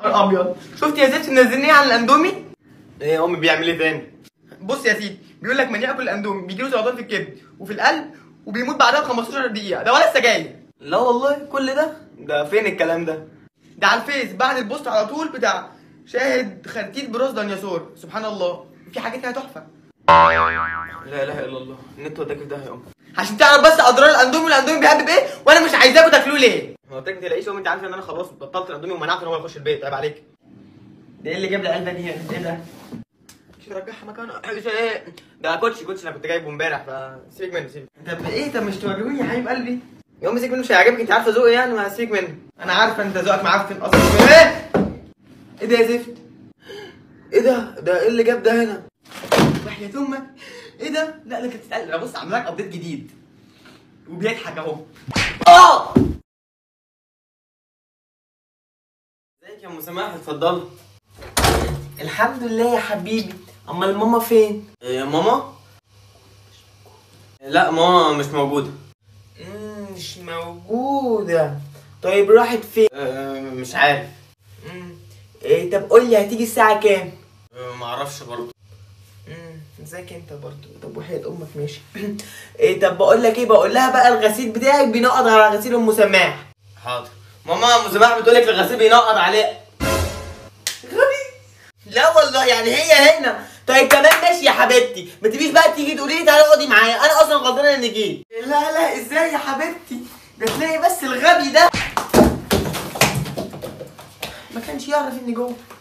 ابيض شفت يا زفت منزلني على الاندومي ايه يا امي بيعمل ايه تاني بص يا سيدي بيقول لك من ياكل الاندومي بيجي له سرطان في الكبد وفي القلب وبيموت بعدها ب 15 دقيقه ده ولا السجاير لا والله كل ده ده فين الكلام ده ده على الفيس بعد البوست على طول بتاع شاهد خرتيت براس ديناصور سبحان الله في حاجات فيها تحفه لا اله الا الله النت وداك في ده يا ام عشان تعرف بس اضرار الاندومي والاندومي بيهبب ايه وانا مش عايزاكوا تاكلوه ليه هو قلت لك ما تلاقيش امي انت عارفه ان انا خلاص بطلت الاندومي ومنعت ان هو يخش البيت عيب عليك ده ايه اللي جاب لي العلبه دي هنا ايه ده مش رجعها مكانها ايه ده كوتش كوتش انا كنت جايبه امبارح فسيبك منه سيبك طب ايه طب مش توريهوني يا حبيب قلبي يا امي سيبك منه مش هيعجبك انت عارفه ذوقي يعني ما سيبك منه انا عارفه انت ذوقك معفن اصلا ايه ايه ده يا زفت ايه ده ده ايه اللي جاب ده هنا وحياة امك ايه ده لا ده كانت تتقل انا بص عامل لك ابديت جديد وبيضحك اهو اه ازيك يا ام سماح اتفضلي الحمد لله يا حبيبي امال ماما فين إيه ماما لا ماما مش موجوده مم، مش موجوده طيب راحت فين أه مش عارف مم. إيه طب قول لي هتيجي الساعه كام ما اعرفش برضه ازيك انت برضه طب وحياة امك ماشي ايه طب بقول لك ايه بقول لها بقى الغسيل بتاعك بينقض على غسيل ام سماح حاضر ماما ام سماح بتقول لك الغسيل بينقض عليه غبي لا والله يعني هي هنا طيب كمان ماشي يا حبيبتي ما تجيش بقى تيجي تقولي لي تعالي اقعدي معايا انا اصلا غلطانه اني جيت لا لا ازاي يا حبيبتي ده تلاقي بس الغبي ده ما كانش يعرف اني جوه